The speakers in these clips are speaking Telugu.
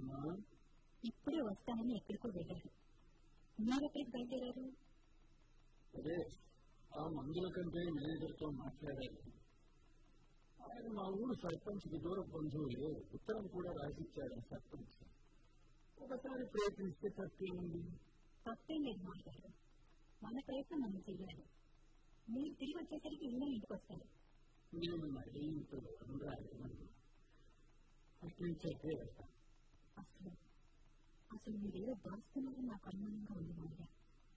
అమ్మా ఇప్పుడే వస్తానని ఎక్కడికో వెళ్ళారు మీరెక్కడికి బయలుదేరారు అదే ఆ మందుల కంటే మేనేజర్తో మాట్లాడాలి ఆయన మా ఊరు సర్పంచ్కి దూర బంధువులే ఉత్తరం కూడా రాసిచ్చాడు ఆ సర్పంచ్ ఒకసారి ప్రయత్నిస్తే తప్పేముంది తప్పేం లేదు మాట్లాడారు మన ప్రయత్నం మనం చెయ్యాలి మీరు తిరిగి వచ్చేసరికి ఈయన ఇంటికి వస్తారు నేను మళ్ళీ ఇంట్లో రాలేమన్నా అట్నుంచే వెళ్తాను అసలు అసలు మీరేదో దాస్తున్నారని నాకు అనుమానంగా ఉంది మాయ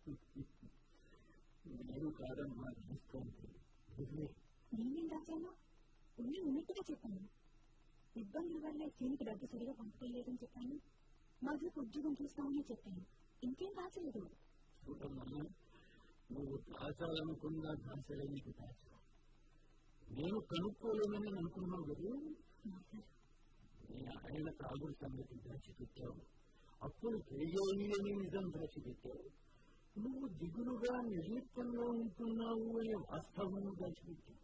నేను కాదమ్మా తీసుకోండి నిజమే నేనేం రాశాను ఉన్ని ఉన్నట్టుగా చెప్పాను ఇబ్బందుల వల్ల సీనికి డబ్బు సరిగా పంపలేదని చెప్పాను మధుకు ఉద్యోగం చూస్తామని చెప్పాను ఇంకేం రాసలేదు చూడమ్మా నువ్వు దాచాలనుకున్న దాసలే నీకు దాచా నేను కనుక్కోలేనని అనుకున్నావు కదా నీ ఆయన తాగుడు సంగతి దాచిపెట్టావు అప్పుడు తెలియని అని నిజం దాచిపెట్టావు నువ్వు దిగులుగా నిర్లిప్తంగా ఉంటున్నావు అనే వాస్తవం దాచిపెట్టావు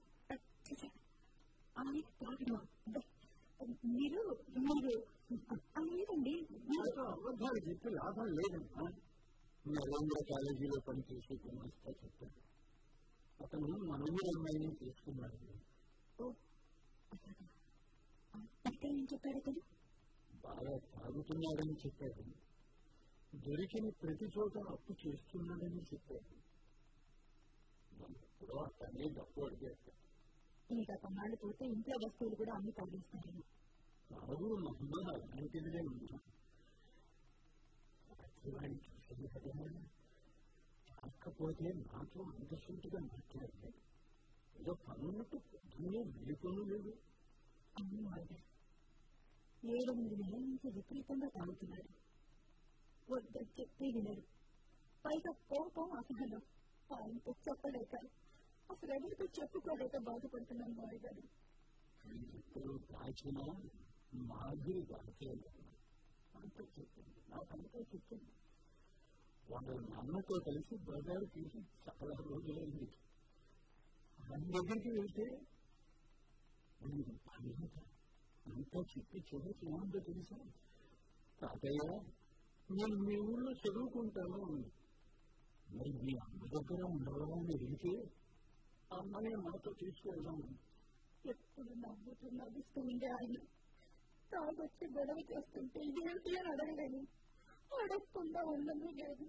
ఆయన తాగడం మీరు మీరు ఆ, లేదండి మీరు నాతో అబద్ధాలు చెప్పి లాభం లేదమ్మా నరేంద్ర కాలేజీలో పనిచేసే గుమస్తా చెప్పాడు అతను మనూరు అమ్మాయిని తీసుకున్నాడు ఓ, అలాగా. ఆ, ఇంకా ఏం చెప్పాడు అతను బాగా తాగుతున్నాడని చెప్పాడు దొరికిన ప్రతి చోట అప్పు చేస్తున్నాడని చెప్పాడు ఇప్పుడు అతనే డబ్బు అడిగాడు ఇంకా కొన్నాళ్ళు పోతే ఇంట్లో వస్తువులు కూడా అమ్మి తాగేస్తారేమో తాగు మహిమ అలాంటిదిలే ఉన్నా వాడిని చూసింది కదా కాకపోతే నాతో అంతసూటిగా మాట్లాడలేదు ఏదో పనున్నట్టు పొద్దున్నే వెళ్ళిపోను లేదు అవును మాయ ఏడెనిమిది నెలల నుంచి విపరీతంగా తాగుతున్నాడు వద్దని చెప్పి వినరు పైగా కోపం అసహనం ఆయనతో చెప్పలేక అసలు ఎవరితో చెప్పుకోలేక బాధపడుతున్నాను మాయ గారు ఇప్పుడు దాచిన మాధురి దాచేది అంతా చెప్పింది నాకంతా చెప్పింది వాళ్ళ నాన్నతో కలిసి బజారు తీసి చాలా రోజులైంది ఆయన దగ్గరికి వెళ్తే నేను బాధ్యత అంతా చెప్పి చివరికి ఏముందో తెలుసా తాతయ్య నేను మీ ఊళ్ళో చదువుకుంటాను అంది. మరి మీ అమ్మ దగ్గర ఉండవా అని అడిగితే అమ్మనే మాతో తీసుకెళ్దాము ఎప్పుడు నవ్వుతూ నవ్విస్తూ ఉండే ఆయన తాగొచ్చి గొడవ చేస్తుంటే ఇదేంటి అని అడగలేను అడగకుండా ఉండదు లేదు